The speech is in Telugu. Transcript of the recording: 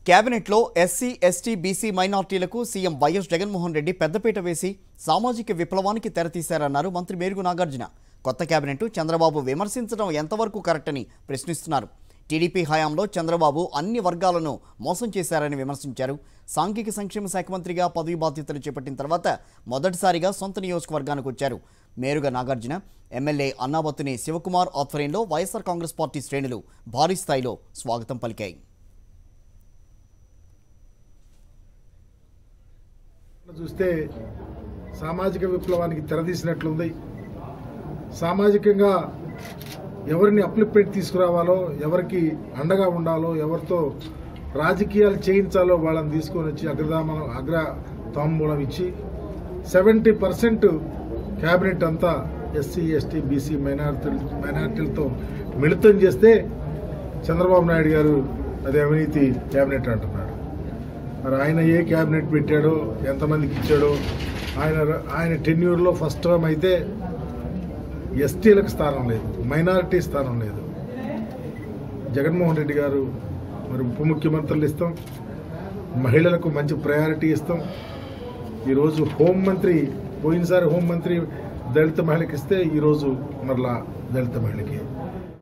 కేబినెట్లో ఎస్సీ ఎస్టీ బీసీ మైనార్టీలకు సీఎం వైఎస్ జగన్మోహన్ రెడ్డి పెద్దపీట వేసి సామాజిక విప్లవానికి తెరతీశారన్నారు మంత్రి మేరుగు నాగార్జున కొత్త కేబినెట్ చంద్రబాబు విమర్శించడం ఎంతవరకు కరెక్ట్ అని ప్రశ్నిస్తున్నారు టీడీపీ హయాంలో చంద్రబాబు అన్ని వర్గాలను మోసం చేశారని విమర్శించారు సాంఘిక సంక్షేమ శాఖ మంత్రిగా పదవి బాధ్యతలు చేపట్టిన తర్వాత మొదటిసారిగా సొంత నియోజకవర్గానికి వచ్చారు మేరుగ నాగార్జున ఎమ్మెల్యే అన్నాబత్తుని శివకుమార్ ఆధ్వర్యంలో వైఎస్ఆర్ కాంగ్రెస్ పార్టీ శ్రేణులు భారీ స్థాయిలో స్వాగతం పలికాయి చూస్తే సామాజిక విప్లవానికి తెరదీసినట్లుంది సామాజికంగా ఎవరిని అప్లిప్మెంట్ తీసుకురావాలో ఎవరికి అండగా ఉండాలో ఎవరితో రాజకీయాలు చేయించాలో వాళ్ళని తీసుకొని వచ్చి అగ్రదామం అగ్ర తాంబూలం ఇచ్చి సెవెంటీ పర్సెంట్ క్యాబినెట్ అంతా ఎస్సీ ఎస్టీ బీసీ మైనార్టీ మైనార్టీలతో మిళితం చేస్తే చంద్రబాబు నాయుడు గారు అది అవినీతి క్యాబినెట్ అంటున్నాడు మరి ఆయన ఏ క్యాబినెట్ పెట్టాడో ఎంతమందికి ఇచ్చాడో ఆయన ఆయన టెన్యూర్లో ఫస్ట్ టర్మ్ అయితే ఎస్టీలకు స్థానం లేదు మైనారిటీ స్థానం లేదు జగన్మోహన్ రెడ్డి గారు మరి ఉప ముఖ్యమంత్రులు ఇస్తాం మహిళలకు మంచి ప్రయారిటీ ఇస్తాం ఈరోజు హోంమంత్రి పోయినసారి హోంమంత్రి దళిత మహిళకి ఇస్తే ఈరోజు మరలా దళిత మహిళకి